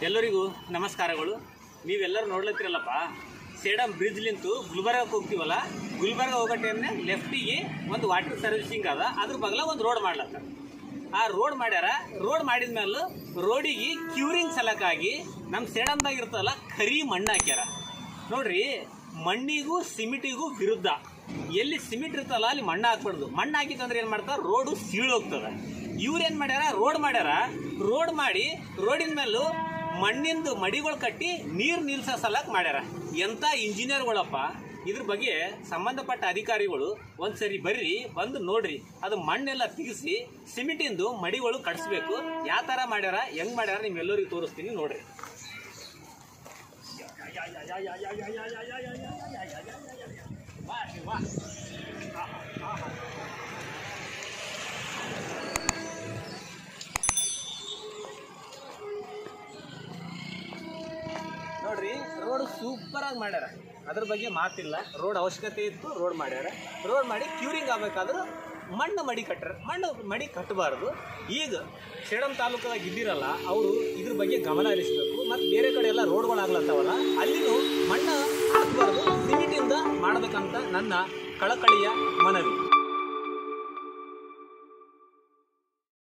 ಎಲ್ಲರಿಗೂ ನಮಸ್ಕಾರಗಳು ನೀವೆಲ್ಲರೂ ನೋಡ್ಲತ್ತಿರಲ್ಲಪ್ಪ ಸೇಡಂ ಬ್ರಿಡ್ಜ್ಲಿಂತು ಗುಲ್ಬರ್ಗಕ್ಕೆ ಹೋಗ್ತೀವಲ್ಲ ಗುಲ್ಬರ್ಗ ಹೋಗೋ ಟೈಮ್ನ ಲೆಫ್ಟಿಗೆ ಒಂದು ವಾಟರ್ ಸರ್ವಿಸಿಂಗ್ ಅದ ಅದ್ರ ಬಗಲ ಒಂದು ರೋಡ್ ಮಾಡ್ಲತ್ತ ಆ ರೋಡ್ ಮಾಡ್ಯಾರ ರೋಡ್ ಮಾಡಿದ ಮೇಲೆ ರೋಡಿಗೆ ಕ್ಯೂರಿಂಗ್ ಸಲಕ್ಕಾಗಿ ನಮ್ಮ ಸೇಡಂದಾಗ ಇರ್ತದಲ್ಲ ಕರಿ ಮಣ್ಣು ಹಾಕ್ಯಾರ ನೋಡ್ರಿ ಮಣ್ಣಿಗೂ ಸಿಮೆಂಟಿಗೂ ವಿರುದ್ಧ ಎಲ್ಲಿ ಸಿಮೆಂಟ್ ಇರ್ತಲ್ಲ ಅಲ್ಲಿ ಮಣ್ಣು ಹಾಕ್ಬಾರ್ದು ಮಣ್ಣು ಹಾಕಿತ್ತಂದ್ರೆ ಏನು ಮಾಡ್ತಾರೆ ರೋಡು ಸೀಳೋಗ್ತದೆ ಇವ್ರು ಏನು ಮಾಡ್ಯಾರ ರೋಡ್ ಮಾಡ್ಯಾರ ರೋಡ್ ಮಾಡಿ ರೋಡಿನ ಮೇಲೂ ಮಣ್ಣಿಂದು ಮಡಿಗಳು ಕಟ್ಟಿ ನೀರು ನಿಲ್ಸೋ ಸಲಕ್ ಮಾಡ್ಯಾರ ಎಂಥ ಇಂಜಿನಿಯರ್ಗಳಪ್ಪ ಇದ್ರ ಬಗ್ಗೆ ಸಂಬಂಧಪಟ್ಟ ಅಧಿಕಾರಿಗಳು ಒಂದ್ಸರಿ ಬರ್ರಿ ಬಂದು ನೋಡ್ರಿ ಅದು ಮಣ್ಣೆಲ್ಲ ತೆಗಿಸಿ ಸಿಮೆಂಟಿಂದು ಮಡಿಗಳು ಕಟ್ಸ್ಬೇಕು ಯಾವ ಥರ ಮಾಡ್ಯಾರ ಹೆಂಗ್ ಮಾಡ್ಯಾರ ನಿಮ್ಮೆಲ್ಲರಿಗೂ ತೋರಿಸ್ತೀನಿ ನೋಡ್ರಿ ನೋಡ್ರಿ ರೋಡ್ ಸೂಪರ್ ಆಗಿ ಮಾಡ್ಯಾರ ಅದ್ರ ಬಗ್ಗೆ ಮಾತಿಲ್ಲ ರೋಡ್ ಅವಶ್ಯಕತೆ ಇತ್ತು ರೋಡ್ ಮಾಡ್ಯಾರ ರೋಡ್ ಮಾಡಿ ಕ್ಯೂರಿಂಗ್ ಆಗ್ಬೇಕಾದ್ರೆ ಮಣ್ಣು ಮಡಿ ಕಟ್ಟಾರ ಮಣ್ಣು ಮಡಿ ಕಟ್ಟಬಾರ್ದು ಈಗ ಸೇಡಂ ತಾಲೂಕದಾಗ ಇದ್ದಿರಲ್ಲ ಅವರು ಇದ್ರ ಬಗ್ಗೆ ಗಮನ ಹರಿಸಬೇಕು ಮತ್ತು ಬೇರೆ ಕಡೆ ಎಲ್ಲ ರೋಡ್ಗಳಾಗ್ಲತ್ತವಲ್ಲ ಅಲ್ಲಿನೂ ಮಣ್ಣು ಹಾಕಬಾರ್ದು ಸಿಮೆಂಟಿಂದ ಮಾಡ್ಬೇಕಂತ ನನ್ನ ಕಳಕಳಿಯ ಮನವಿ